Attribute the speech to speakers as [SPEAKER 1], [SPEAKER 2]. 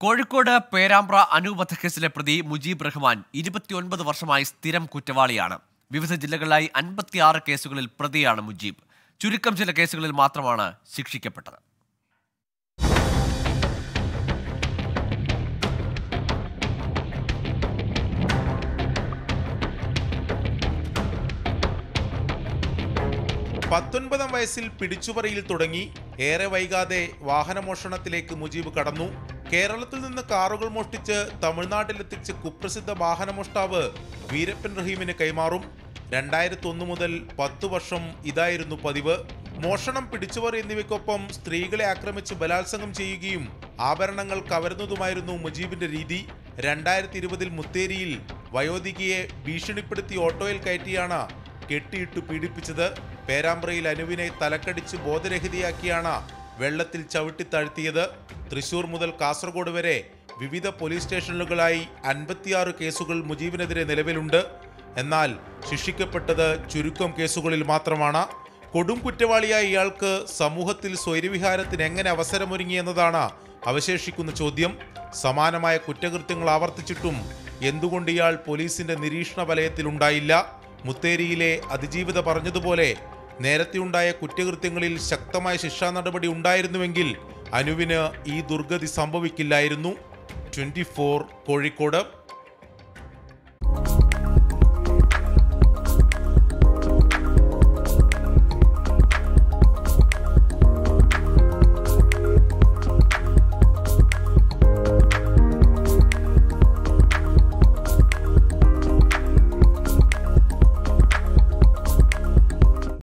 [SPEAKER 1] കോഴിക്കോട് പേരാമ്പ്ര അനു വധക്കേസിലെ പ്രതി മുജീബ് റഹ്മാൻ ഇരുപത്തിയൊൻപത് വർഷമായി സ്ഥിരം കുറ്റവാളിയാണ് വിവിധ ജില്ലകളിലായി അൻപത്തിയാറ് കേസുകളിൽ പ്രതിയാണ് മുജീബ് ചുരുക്കം ചില കേസുകളിൽ മാത്രമാണ് ശിക്ഷിക്കപ്പെട്ടത്
[SPEAKER 2] പത്തൊൻപതാം വയസ്സിൽ പിടിച്ചുപറിയിൽ തുടങ്ങി ഏറെ വൈകാതെ വാഹനമോഷണത്തിലേക്ക് മുജീബ് കടന്നു കേരളത്തിൽ നിന്ന് കാറുകൾ മോഷ്ടിച്ച് തമിഴ്നാട്ടിലെത്തിച്ച് കുപ്രസിദ്ധ വാഹനമോഷ്ടാവ് വീരപ്പൻ റഹീമിന് കൈമാറും രണ്ടായിരത്തി ഒന്ന് മുതൽ പത്തു വർഷം ഇതായിരുന്നു പതിവ് മോഷണം പിടിച്ചുപറി എന്നിവയ്ക്കൊപ്പം സ്ത്രീകളെ ആക്രമിച്ച് ബലാത്സംഗം ചെയ്യുകയും ആഭരണങ്ങൾ കവരുന്നതുമായിരുന്നു മുജീബിന്റെ രീതി രണ്ടായിരത്തി ഇരുപതിൽ മുത്തേരിയിൽ വയോധികയെ ഭീഷണിപ്പെടുത്തി ഓട്ടോയിൽ കയറ്റിയാണ് കെട്ടിയിട്ട് പീഡിപ്പിച്ചത് പേരാമ്പ്രയിൽ അനുവിനെ തലക്കടിച്ച് ബോധരഹിതയാക്കിയാണ് വെള്ളത്തിൽ ചവിട്ടിത്താഴ്ത്തിയത് തൃശൂർ മുതൽ കാസർഗോഡ് വരെ വിവിധ പോലീസ് സ്റ്റേഷനുകളായി അൻപത്തിയാറ് കേസുകൾ മുജീബിനെതിരെ നിലവിലുണ്ട് എന്നാൽ ശിക്ഷിക്കപ്പെട്ടത് ചുരുക്കം കേസുകളിൽ മാത്രമാണ് കൊടും കുറ്റവാളിയായ ഇയാൾക്ക് സമൂഹത്തിൽ സ്വൈരവിഹാരത്തിന് എങ്ങനെ അവസരമൊരുങ്ങി എന്നതാണ് അവശേഷിക്കുന്ന ചോദ്യം സമാനമായ കുറ്റകൃത്യങ്ങൾ ആവർത്തിച്ചിട്ടും എന്തുകൊണ്ട് ഇയാൾ പോലീസിന്റെ നിരീക്ഷണ വലയത്തിലുണ്ടായില്ല മുത്തേരിയിലെ അതിജീവിത പറഞ്ഞതുപോലെ നേരത്തെയുണ്ടായ കുറ്റകൃത്യങ്ങളിൽ ശക്തമായ ശിക്ഷാ നടപടി ഉണ്ടായിരുന്നുവെങ്കിൽ അനുവിന് ഈ ദുർഗതി സംഭവിക്കില്ലായിരുന്നു ട്വന്റി കോഴിക്കോട്